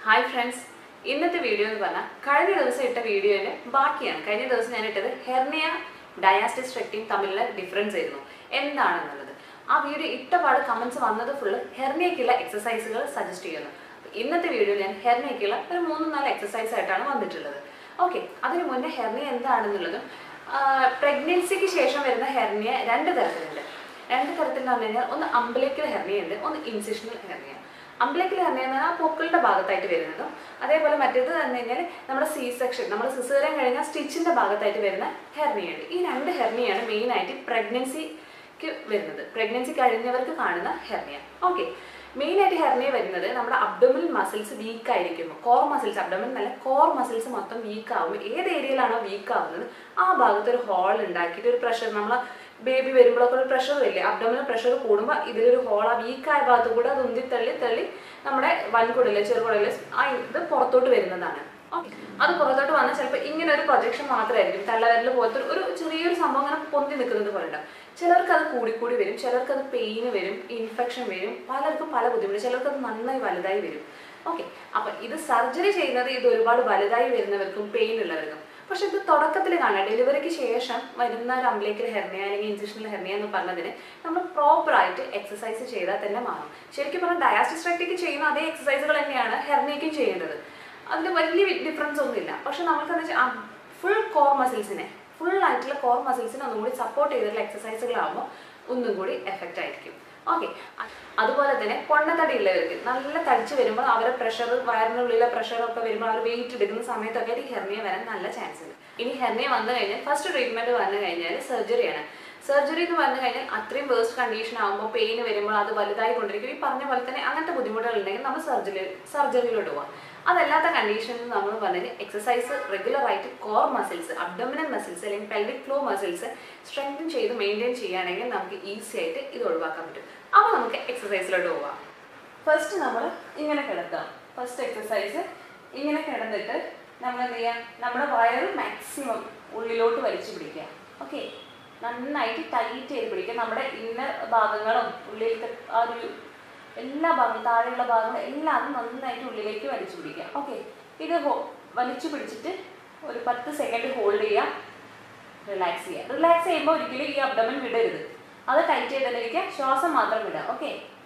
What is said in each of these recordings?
hi friends ഇന്നത്തെ video എന്ന് പറഞ്ഞാൽ കഴിഞ്ഞ ദിവസം ഇട്ട വീഡിയോയുടെ ബാക്കിയാണ് കഴിഞ്ഞ ദിവസം ഞാൻ ഇട്ടത് ഹെർണിയ ഡയാസ്റ്റിസ് റെക്റ്റിംഗ് തമ്മിലുള്ള ഡിഫറൻസ് ആയിരുന്നു എന്താണെന്നുള്ളത് ആ വീഡിയോ ഇട്ടപാട് കമൻസ് വന്നത് ഫുള്ള് ഹെർണിയക്കുള്ള എക്സസൈസുകൾ സജസ്റ്റ് ചെയ്യുന്നു അപ്പൊ ഇന്നത്തെ വീഡിയോയിൽ ഞാൻ ഹെർണിയക്കുള്ള ഒരു മൂന്ന് നാല് എക്സസൈസ് ആയിട്ടാണ് വന്നിട്ടുള്ളത് ഓക്കെ അതിന് മുന്നേ ഹെർണിയ എന്താണെന്നുള്ളതും പ്രഗ്നൻസിക്ക് ശേഷം വരുന്ന ഹെർണിയ രണ്ട് തരത്തിലുണ്ട് രണ്ട് തരത്തിൽ എന്ന് പറഞ്ഞു കഴിഞ്ഞാൽ ഒന്ന് അംബലിക്കൽ ഹെർണിയ ഉണ്ട് ഒന്ന് ഇൻസിഷണൽ ഹെർണിയ അംബലിക്കൽ ഹെർണിയ എന്ന് പറഞ്ഞാൽ ആ പൊക്കിളിന്റെ ഭാഗത്തായിട്ട് വരുന്നതും അതേപോലെ മറ്റേത് എന്ന് കഴിഞ്ഞാൽ നമ്മുടെ സി സെക്ഷൻ നമ്മൾ സിസേറിയൻ കഴിഞ്ഞാൽ സ്റ്റിച്ചിന്റെ ഭാഗത്തായിട്ട് വരുന്ന ഹെർണിയ ഉണ്ട് ഈ രണ്ട് ഹെർണിയാണ് മെയിൻ ആയിട്ട് പ്രഗ്നൻസിക്ക് വരുന്നത് പ്രഗ്നൻസി കഴിഞ്ഞവർക്ക് കാണുന്ന ഹെർണിയ ഓക്കെ മെയിൻ ആയിട്ട് ഹെർണിയ വരുന്നത് നമ്മുടെ അബ്ഡോമിനൽ മസിൽസ് വീക്ക് ആയിരിക്കുമ്പോൾ കോർ മസിൽസ് അബ്ഡോമിനൽ നല്ല കോർ മസിൽസ് മൊത്തം വീക്ക് ആകുമ്പോൾ ഏത് ഏരിയയിലാണോ വീക്ക് ആവുന്നത് ആ ഭാഗത്ത് ഒരു ഹോൾ ഉണ്ടാക്കിയിട്ട് ഒരു പ്രഷർ നമ്മൾ ബേബി വരുമ്പോഴൊക്കെ ഒരു പ്രഷർ വരില്ലേ അബ്ഡോമിനൽ പ്രഷർ കൂടുമ്പോൾ ഇതിലൊരു ഹോൾ ആ വീക്കായ ഭാഗത്ത് കൂടെ അത് ഉന്തി തള്ളി തള്ളി നമ്മുടെ വൻകുടല് ചെറുകുടല് ആ ഇത് പുറത്തോട്ട് വരുന്നതാണ് ഓക്കെ അത് പുറത്തോട്ട് വന്നാൽ ചിലപ്പോൾ ഇങ്ങനെ ഒരു പ്രൊജക്ഷൻ മാത്രമായിരിക്കും തള്ളവരൽ പോലത്തെ ഒരു- ഒരു ചെറിയൊരു സംഭവം അങ്ങനെ പൊന്തി നിൽക്കുന്നത് പോലെ ഉണ്ടാവും ചിലർക്ക് അത് കൂടിക്കൂടി വരും ചിലർക്ക് അത് പെയിന് വരും ഇൻഫെക്ഷൻ വരും പലർക്കും പല ബുദ്ധിമുട്ട് ചിലർക്ക് അത് നന്നായി വലുതായി വരും ഓക്കെ അപ്പൊ ഇത് സർജറി ചെയ്യുന്നത് ഇത് ഒരുപാട് വലുതായി വരുന്നവർക്കും പെയിൻ ഉള്ളവർക്കും പക്ഷെ ഇത് തുടക്കത്തിൽ കാണാം ഡെലിവറിക്ക് ശേഷം വരുന്ന ഒരു അംബ്ലേക്കൽ ഹെർണിയ അല്ലെങ്കിൽ ഇൻസിഷണൽ ഹെർണിയ എന്ന് പറഞ്ഞതിന് നമ്മൾ പ്രോപ്പർ ആയിട്ട് എക്സസൈസ് ചെയ്താൽ തന്നെ മാറും ശരിക്കും പറഞ്ഞാൽ ഡയാസ്റ്റിസ്ട്രക്റ്റിക്ക് ചെയ്യുന്ന അതേ എക്സസൈസുകൾ തന്നെയാണ് ഹെർണിയയ്ക്കും ചെയ്യേണ്ടത് അതിൽ വലിയ ഡിഫറൻസ് ഒന്നുമില്ല പക്ഷെ നമുക്കെന്ന് വെച്ചാൽ ഫുൾ കോർ മസിൽസിനെ ഫുൾ ആയിട്ടുള്ള കോർ മസിൽസിനെ ഒന്നും കൂടി സപ്പോർട്ട് ചെയ്തിട്ടുള്ള എക്സസൈസുകളാകുമ്പോൾ ഒന്നും കൂടി എഫക്റ്റ് ആയിരിക്കും ഓക്കെ അതുപോലെ തന്നെ പൊണ്ണത്തടി ഉള്ളവർക്ക് നല്ല തടിച്ച് വരുമ്പോൾ അവരെ പ്രഷർ വയറിനുള്ളിലെ പ്രഷറൊക്കെ വരുമ്പോൾ അവർ വെയിറ്റ് എടുക്കുന്ന സമയത്തൊക്കെ ഈ ഹെർണിയ വരാൻ നല്ല ചാൻസ് ഉണ്ട് ഇനി ഹെർണിയ വന്നു കഴിഞ്ഞാൽ ഫസ്റ്റ് ട്രീറ്റ്മെന്റ് വന്നു കഴിഞ്ഞാൽ സർജറിയാണ് സർജറി എന്ന് പറഞ്ഞു കഴിഞ്ഞാൽ അത്രയും വേസ്റ്റ് കണ്ടീഷൻ ആകുമ്പോൾ പെയിൻ വരുമ്പോൾ അത് വലുതായി കൊണ്ടിരിക്കും ഈ പറഞ്ഞ പോലെ തന്നെ അങ്ങനത്തെ ബുദ്ധിമുട്ടുകൾ ഉണ്ടെങ്കിൽ നമ്മൾ സർജറി സർജറിയിലോട്ട് പോവാം അതല്ലാത്ത കണ്ടീഷനിൽ നമ്മൾ പറഞ്ഞത് എക്സസൈസ് റെഗുലർ ആയിട്ട് കോർ മസിൽസ് അബ്ഡോമിനൽ മസിൽസ് അല്ലെങ്കിൽ പെൽവിക് ഫ്ലോ മസിൽസ് സ്ട്രെങ്തൻ ചെയ്ത് മെയിൻറ്റെയിൻ ചെയ്യുകയാണെങ്കിൽ നമുക്ക് ഈസി ആയിട്ട് ഇത് ഒഴിവാക്കാൻ പറ്റും അപ്പോൾ നമുക്ക് എക്സസൈസിലോട്ട് പോവാം ഫസ്റ്റ് നമ്മൾ ഇങ്ങനെ കിടത്താം ഫസ്റ്റ് എക്സസൈസ് ഇങ്ങനെ കിടന്നിട്ട് നമ്മൾ എന്ത് ചെയ്യാം നമ്മുടെ വയറ് മാക്സിമം ഉള്ളിലോട്ട് വലിച്ചു പിടിക്കുക ഓക്കെ നന്നായിട്ട് ടൈറ്റ് ചെയ്ത് പിടിക്കുക നമ്മുടെ ഇന്നർ ഭാഗങ്ങളും ഉള്ളിലത്തെ ആ ഒരു എല്ലാ ഭാഗങ്ങളും താഴെയുള്ള ഭാഗങ്ങളും എല്ലാം അത് നന്നായിട്ട് ഉള്ളിലേക്ക് വലിച്ചു പിടിക്കുക ഓക്കെ ഇത് ഹോ വലിച്ചു പിടിച്ചിട്ട് ഒരു പത്ത് സെക്കൻഡ് ഹോൾഡ് ചെയ്യുക റിലാക്സ് ചെയ്യുക റിലാക്സ് ചെയ്യുമ്പോൾ ഒരിക്കലും ഈ അബ്ഡമൻ വിടരുത് അത് ടൈറ്റ് ചെയ്തിട്ടിരിക്കുക ശ്വാസം മാത്രം വിടുക ഓക്കെ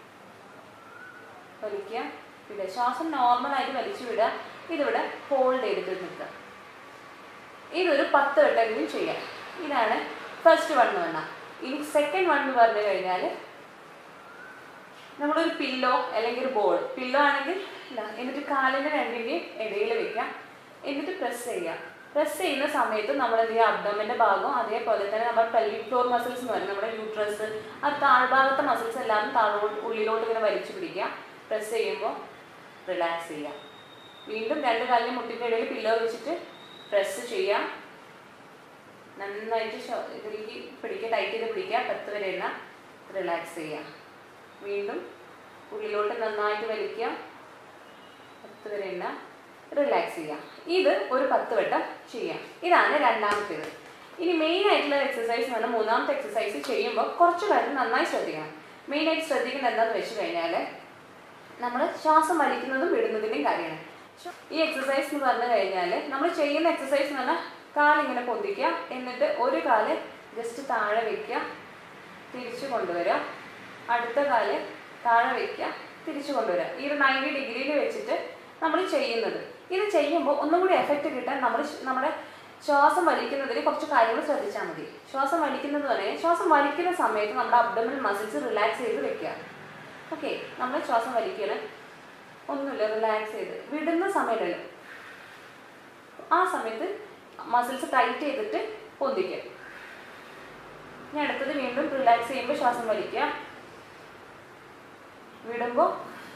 വലിക്കുക വിടുക ശ്വാസം നോർമലായിട്ട് വലിച്ചു വിടുക ഇതിവിടെ ഹോൾഡ് ചെയ്തിട്ട് നിൽക്കുക ഇതൊരു പത്ത് വട്ടെങ്കിലും ചെയ്യാം ഇതാണ് ഫസ്റ്റ് വൺ എന്ന് പറഞ്ഞാൽ ഇനി സെക്കൻഡ് വൺ എന്ന് പറഞ്ഞു കഴിഞ്ഞാൽ നമ്മളൊരു പില്ലോ അല്ലെങ്കിൽ ഒരു ബോൾ പില്ലോ ആണെങ്കിൽ ഇല്ല എന്നിട്ട് കാലിൻ്റെ രണ്ടിൻ്റെയും ഇടയിൽ വെക്കാം എന്നിട്ട് പ്രസ് ചെയ്യാം പ്രസ് ചെയ്യുന്ന സമയത്ത് നമ്മൾ എന്ത് ചെയ്യുക അബ്ഡോമിൻ്റെ ഭാഗം അതേപോലെ തന്നെ നമ്മുടെ പെൽവിക് ഫ്ലോർ മസിൽസ് എന്ന് പറയും നമ്മുടെ യൂട്രസ് ആ താഴ്ഭാഗത്തെ മസിൽസ് എല്ലാം താഴോട്ട് ഉള്ളിലോട്ട് ഇങ്ങനെ വലിച്ചു പിടിക്കുക പ്രസ് ചെയ്യുമ്പോൾ റിലാക്സ് ചെയ്യാം വീണ്ടും രണ്ട് കാലിന് മുട്ടിൻ്റെ ഇടയിൽ പില്ലോ വെച്ചിട്ട് പ്രസ് ചെയ്യാം നന്നായിട്ട് ശ്വ- ഇതിലേക്ക് പിടിക്കുക ടൈറ്റ് ചെയ്ത് പിടിക്കുക പത്ത് വരെ എണ്ണ റിലാക്സ് ചെയ്യുക വീണ്ടും ഉള്ളിലോട്ട് നന്നായിട്ട് വലിക്കുക പത്ത് വരെ എണ്ണ റിലാക്സ് ചെയ്യുക ഇത് ഒരു പത്ത് വട്ടം ചെയ്യാം ഇതാണ് രണ്ടാമത്തേത് ഇനി മെയിൻ ആയിട്ടുള്ള എക്സസൈസ് എന്ന് പറഞ്ഞാൽ മൂന്നാമത്തെ എക്സസൈസ് ചെയ്യുമ്പോൾ കുറച്ച് കാര്യം നന്നായി ശ്രദ്ധിക്കണം മെയിൻ ആയിട്ട് ശ്രദ്ധിക്കുന്നത് എന്താണെന്ന് വെച്ച് കഴിഞ്ഞാൽ നമ്മൾ ശ്വാസം വലിക്കുന്നതും വിടുന്നതിൻ്റെയും കാര്യമാണ് ഈ എക്സസൈസ് എന്ന് പറഞ്ഞു കഴിഞ്ഞാൽ നമ്മൾ ചെയ്യുന്ന എക്സസൈസ് എന്ന് പറഞ്ഞാൽ കാലിങ്ങനെ പൊന്തിക്കുക എന്നിട്ട് ഒരു കാല് ജസ്റ്റ് താഴെ വെക്കുക തിരിച്ചു കൊണ്ടുവരിക അടുത്ത കാല് താഴെ വെക്കുക തിരിച്ചു കൊണ്ടുവരിക ഈ ഒരു നയൻറ്റി ഡിഗ്രിയിൽ വെച്ചിട്ട് നമ്മൾ ചെയ്യുന്നത് ഇത് ചെയ്യുമ്പോൾ ഒന്നും കൂടി എഫക്റ്റ് കിട്ടാൻ നമ്മൾ നമ്മുടെ ശ്വാസം വലിക്കുന്നതിന് കുറച്ച് കാര്യങ്ങൾ ശ്രദ്ധിച്ചാൽ മതി ശ്വാസം വലിക്കുന്നത് പറഞ്ഞാൽ ശ്വാസം വലിക്കുന്ന സമയത്ത് നമ്മുടെ അബ്ഡമിനൽ മസിൽസ് റിലാക്സ് ചെയ്ത് വെക്കുക ഓക്കെ നമ്മൾ ശ്വാസം വലിക്കണം ഒന്നുമില്ല റിലാക്സ് ചെയ്ത് വിടുന്ന സമയത്തല്ലോ ആ സമയത്ത് മസിൽസ് ടൈറ്റ് ചെയ്തിട്ട് പൊന്തിക്കുക ഇനി അടുത്തത് വീണ്ടും റിലാക്സ് ചെയ്യുമ്പോൾ ശ്വാസം വലിക്കുക വിടുമ്പോൾ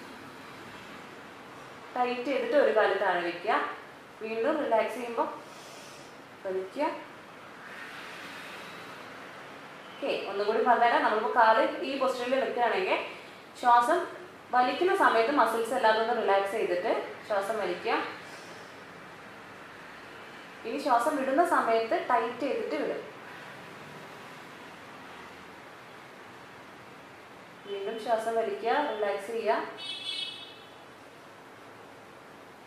ടൈറ്റ് ചെയ്തിട്ട് ഒരു കാല് താഴെ വെക്കുക വീണ്ടും റിലാക്സ് ചെയ്യുമ്പോൾ വലിക്കുക ഓക്കെ ഒന്നുകൂടി പറഞ്ഞുതരാം നമ്മളിപ്പോൾ കാല് ഈ പൊസിഷനിൽ നിൽക്കുകയാണെങ്കിൽ ശ്വാസം വലിക്കുന്ന സമയത്ത് മസിൽസ് എല്ലാതും ഒന്ന് റിലാക്സ് ചെയ്തിട്ട് ശ്വാസം വലിക്കുക ഇനി ശ്വാസം വിടുന്ന സമയത്ത് ടൈറ്റ് ചെയ്തിട്ട് വിടും വീണ്ടും ശ്വാസം വലിക്കുക റിലാക്സ് ചെയ്യുക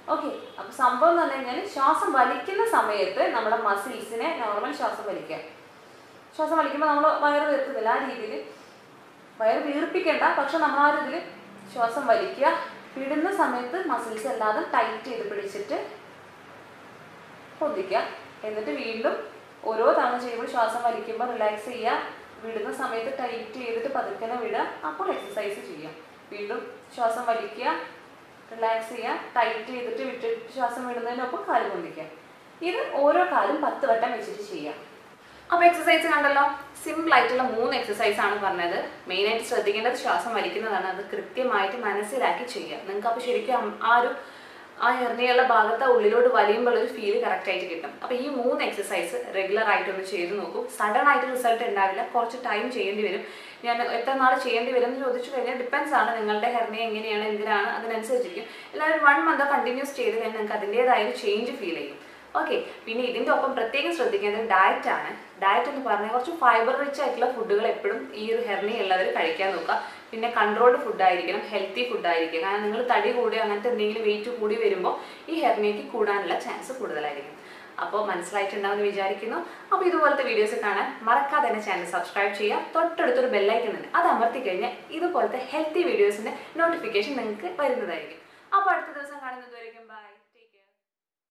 ഓക്കെ അപ്പൊ സംഭവം എന്ന് പറഞ്ഞു കഴിഞ്ഞാൽ ശ്വാസം വലിക്കുന്ന സമയത്ത് നമ്മുടെ മസിൽസിനെ നോർമൽ ശ്വാസം വലിക്കുക ശ്വാസം വലിക്കുമ്പോൾ നമ്മൾ വയറ് വീർക്കുന്നില്ല ആ രീതിയിൽ വയറ് വീർപ്പിക്കണ്ട പക്ഷെ നമ്മൾ ആ ഒരു ഇതിൽ ശ്വാസം വലിക്കുക വിടുന്ന സമയത്ത് മസിൽസ് എല്ലാതും ടൈറ്റ് ചെയ്ത് പിടിച്ചിട്ട് പൊന്തിക്കുക എന്നിട്ട് വീണ്ടും ഓരോ തവണ ചെയ്യുമ്പോൾ ശ്വാസം വലിക്കുമ്പോൾ റിലാക്സ് ചെയ്യുക വിടുന്ന സമയത്ത് ടൈറ്റ് ചെയ്തിട്ട് പതുക്കനെ വിടുക അപ്പോൾ എക്സസൈസ് ചെയ്യുക വീണ്ടും ശ്വാസം വലിക്കുക റിലാക്സ് ചെയ്യുക ടൈറ്റ് ചെയ്തിട്ട് വിട്ടിട്ട് ശ്വാസം വിടുന്നതിനൊപ്പം കാല് പൊന്തിക്കുക ഇത് ഓരോ കാലും പത്ത് വട്ടം വെച്ചിട്ട് ചെയ്യാം അപ്പോൾ എക്സസൈസ് കണ്ടല്ലോ സിമ്പിൾ ആയിട്ടുള്ള മൂന്ന് എക്സസൈസ് ആണ് പറഞ്ഞത് മെയിനായിട്ട് ശ്രദ്ധിക്കേണ്ടത് ശ്വാസം വലിക്കുന്നതാണ് അത് കൃത്യമായിട്ട് മനസ്സിലാക്കി ചെയ്യുക നിങ്ങൾക്ക് അപ്പോൾ ശരിക്കും ആ ഒരു ആ എറിഞ്ഞയുള്ള ഭാഗത്ത് ഉള്ളിലോട്ട് വലിയുമ്പോൾ ഒരു ഫീൽ കറക്റ്റ് ആയിട്ട് കിട്ടും അപ്പോൾ ഈ മൂന്ന് എക്സസൈസ് റെഗുലർ ആയിട്ടൊന്ന് ചെയ്ത് നോക്കൂ സഡൻ ആയിട്ട് റിസൾട്ട് ഉണ്ടാവില്ല കുറച്ച് ടൈം ചെയ്യേണ്ടി വരും ഞാൻ എത്ര നാൾ ചെയ്യേണ്ടി വരും എന്ന് ചോദിച്ചു കഴിഞ്ഞാൽ ഡിപ്പെൻസ് ആണ് നിങ്ങളുടെ ഹെർണിയ എങ്ങനെയാണ് എന്തിനാണ് അതിനനുസരിച്ചിരിക്കും എല്ലാവരും വൺ മന്ത് കണ്ടിന്യൂസ് ചെയ്ത് കഴിഞ്ഞാൽ നിങ്ങൾക്ക് അതിൻ്റെതായ ഒരു ചേഞ്ച് ഫീൽ ചെയ്യും ഓക്കെ പിന്നെ ഇതിൻ്റെ ഒപ്പം പ്രത്യേകം ശ്രദ്ധിക്കേണ്ടത് ഡയറ്റ് ആണ് ഡയറ്റ് എന്ന് പറഞ്ഞാൽ കുറച്ച് ഫൈബർ റിച്ച് ആയിട്ടുള്ള ഫുഡുകൾ എപ്പോഴും ഈ ഒരു ഹെർണി ഉള്ളവർ കഴിക്കാൻ നോക്കുക പിന്നെ കൺട്രോൾഡ് ഫുഡ് ആയിരിക്കണം ഹെൽത്തി ഫുഡ് ആയിരിക്കും കാരണം നിങ്ങൾ തടി കൂടി അങ്ങനത്തെ എന്തെങ്കിലും വെയിറ്റ് കൂടി വരുമ്പോൾ ഈ ഹെർണിയയ്ക്ക് കൂടാനുള്ള ചാൻസ് കൂടുതലായിരിക്കും അപ്പോൾ മനസ്സിലായിട്ടുണ്ടാവുമെന്ന് വിചാരിക്കുന്നു അപ്പോൾ ഇതുപോലത്തെ വീഡിയോസ് കാണാൻ മറക്കാതെ തന്നെ ചാനൽ സബ്സ്ക്രൈബ് ചെയ്യുക തൊട്ടടുത്തൊരു ബെല്ലൈക്കൺ ഉണ്ട് അത് അമർത്തി കഴിഞ്ഞാൽ ഇതുപോലത്തെ ഹെൽത്തി വീഡിയോസിൻ്റെ നോട്ടിഫിക്കേഷൻ നിങ്ങൾക്ക് വരുന്നതായിരിക്കും അപ്പോൾ അടുത്ത ദിവസം കാണുന്നത്